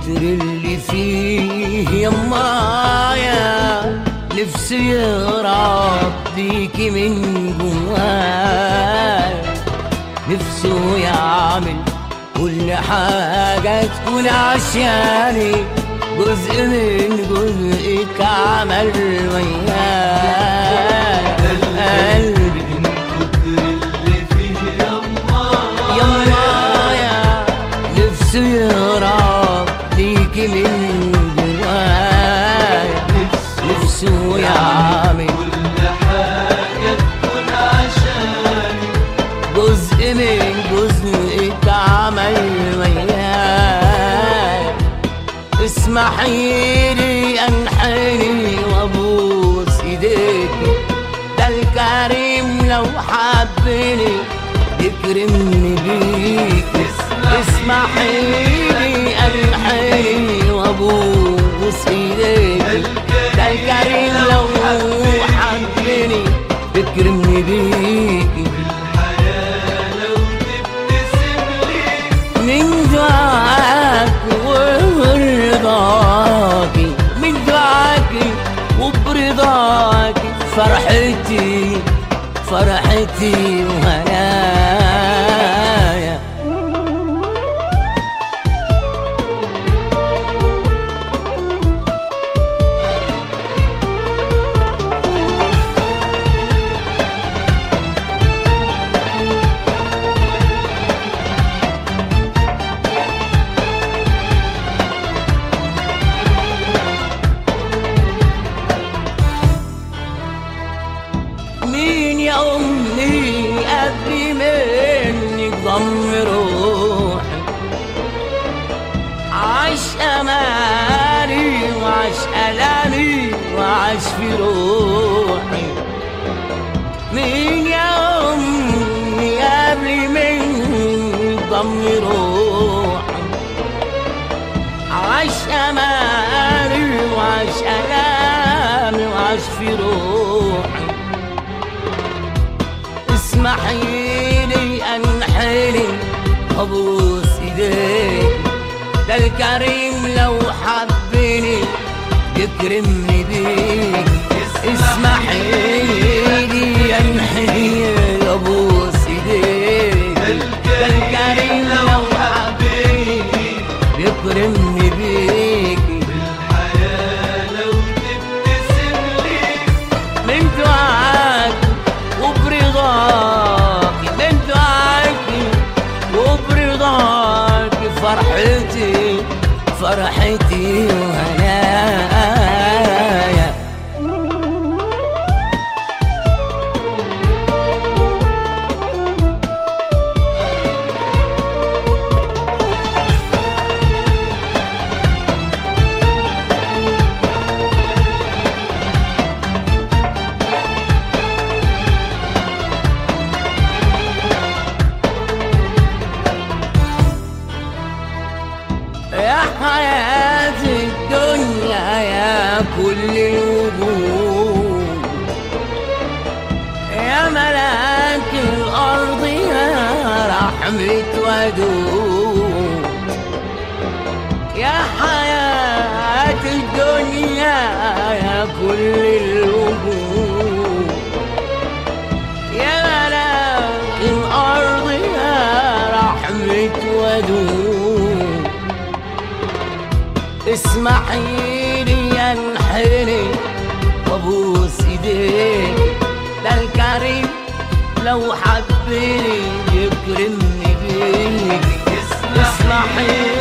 كتر اللي فيه يمايا نفسي يهرب بيكي من جوايا نفسه يعمل كل حاجة تكون عشاني جزء من جزءك عمل وياي قلبي من كتر اللي فيه يمايا يمايا نفسه يهرب ليكي من جوايا نفسه يعمل كل حاجة تكون عشاني جزء من جزءك عمل وياي اسمحي لي انحني وابوس ايديكي ده الكريم لو حبني يكرمني بيكي اسمحي لي انحني وابوس ايديكي ده الكريم لو حبني يكرمني بيكي الحياة لو تبتسم لي من دعاك ورضاكي من دعاكي وبرضاكي فرحتي فرحتي وهنايا مين يا أمي قبل منك ضم روحي عاش أماني وعاش ألامي وعاش في روحي مين يا أمي قبل منك ضم روحي عاش أماني وعاش ألامي وعاش في روحي اسمحي لي انحني ابوس ايديك ده الكريم لو حبني يكرمني بيك اسمحي لي انحني ابوس ايديك ده الكريم لو حبني يكرمني بيك الحياة لو تبتسم لي من دعاك وبرضاك من دعاك وبرضاك فرحتي فرحتي وهنايا يا حياة الدنيا يا كل الوجود يا ملاك الأرض يا رحمة ودود يا حياة الدنيا يا كل الوجود يا ملاك الأرض يا رحمة ودود اسمحي لي انحني وابوس ايديك ده الكريم لو حبني يكرمني بيك اسمحي